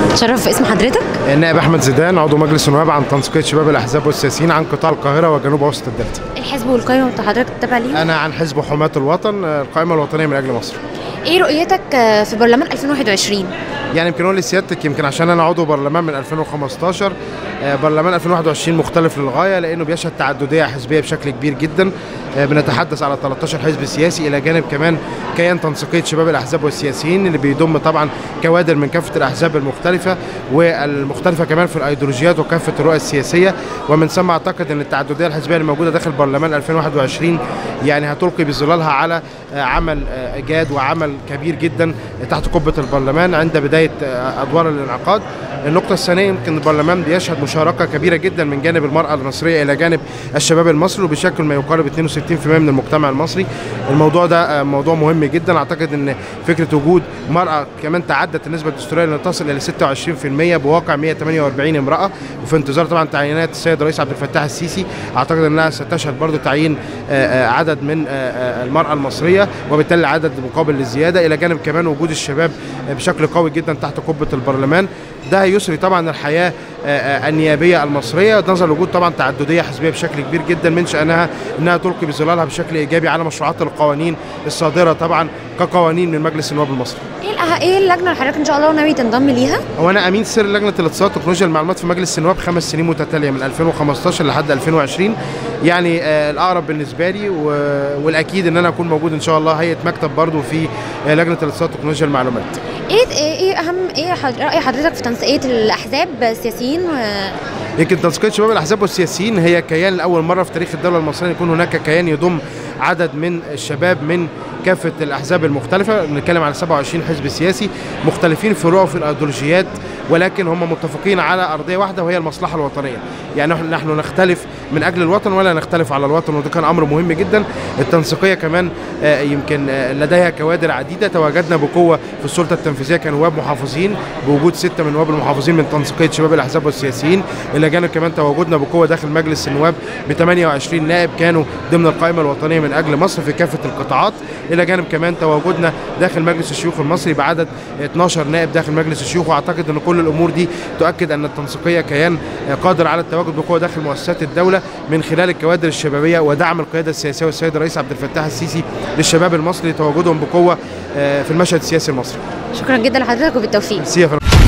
تشرف اسم حضرتك النائب احمد زيدان عضو مجلس النواب عن تنسيقيه شباب الاحزاب والسياسيين عن قطاع القاهره وجنوب وسط الدلتا. الحزب والقائمه بتاع حضرتك تتابع ليهم انا عن حزب حماه الوطن القائمه الوطنيه من اجل مصر. ايه رؤيتك آه، في برلمان 2021 يعني يمكن اقول لسيادتك يمكن عشان انا عضو برلمان من 2015 آه، برلمان 2021 مختلف للغايه لانه بيشهد تعدديه حزبيه بشكل كبير جدا آه، بنتحدث على 13 حزب سياسي الى جانب كمان كيان تنسيقيه شباب الاحزاب والسياسيين اللي بيضم طبعا كوادر من كافه الاحزاب المختلفه والمختلفه كمان في الايديولوجيات وكافه الرؤى السياسيه ومن ثم اعتقد ان التعدديه الحزبيه الموجوده داخل برلمان 2021 يعني هتلقي بظلالها على آه، عمل آه، جاد وعمل كبير جدا تحت قبه البرلمان عند بدايه آه، ادوار الانعقاد النقطة الثانية يمكن البرلمان بيشهد مشاركة كبيرة جدا من جانب المرأة المصرية إلى جانب الشباب المصري وبشكل ما يقارب 62% من المجتمع المصري الموضوع ده آه، موضوع مهم جدا أعتقد أن فكرة وجود مرأة كمان تعدت النسبة الدستورية لتصل إلى 26% بواقع 148 امرأة وفي انتظار طبعا تعيينات السيد الرئيس عبد الفتاح السيسي أعتقد أنها ستشهد برضو تعيين آه، آه، عدد من آه، آه، المرأة المصرية وبالتالي عدد مقابل للزيادة إلى جانب كمان وجود الشباب آه، بشكل قوي جدا تحت قبة البرلمان ده هيسري طبعا الحياه آه، آه، النيابيه المصريه نظرا لوجود طبعا تعدديه حزبيه بشكل كبير جدا من شانها انها تلقي بظلالها بشكل ايجابي على مشروعات القوانين الصادره طبعا كقوانين من مجلس النواب المصري. ايه الأه... ايه اللجنه اللي حضرتك ان شاء الله ناوي تنضم ليها هو انا امين سر لجنه الاتصالات وتكنولوجيا المعلومات في مجلس النواب خمس سنين متتاليه من 2015 لحد 2020 يعني آه، الاقرب بالنسبه لي و- والاكيد ان انا اكون موجود ان شاء الله هيئه مكتب برضو في آه، لجنه الاتصالات وتكنولوجيا المعلومات. ايه ايه, إيه اهم ايه حض... راي حضرتك في تنسيقيه الاحزاب السياسيين و... يمكن تنسيقيه شباب الاحزاب والسياسيين هي كيان لاول مره في تاريخ الدوله المصريه يكون هناك كيان يضم عدد من الشباب من كافه الاحزاب المختلفه بنتكلم على 27 حزب سياسي مختلفين في رؤى وفي الايديولوجيات ولكن هم متفقين على ارضيه واحده وهي المصلحه الوطنيه يعني نحن نحن نختلف من اجل الوطن ولا نختلف على الوطن وده كان امر مهم جدا التنسيقيه كمان آه، يمكن آه، لديها كوادر عديده تواجدنا بقوه في السلطه التنفيذيه كنواب محافظين بوجود سته من نواب المحافظين من تنسيقيه شباب الاحزاب والسياسيين الى جانب كمان تواجدنا بقوه داخل مجلس النواب ب 28 نائب كانوا ضمن القائمه الوطنيه من اجل مصر في كافه القطاعات الى جانب كمان تواجدنا داخل مجلس الشيوخ المصري بعدد 12 نائب داخل مجلس الشيوخ واعتقد ان كل الامور دي تؤكد ان التنسيقيه كيان آه، قادر على التواجد بقوه داخل مؤسسات الدوله من خلال الكوادر الشبابيه ودعم القياده السياسيه والسيد الرئيس عبد الفتاح السيسي للشباب المصري لتواجدهم بقوه آه، في المشهد السياسي المصري. شكرا جدا لحضرتك وبالتوفيق ميرسي يا فندم.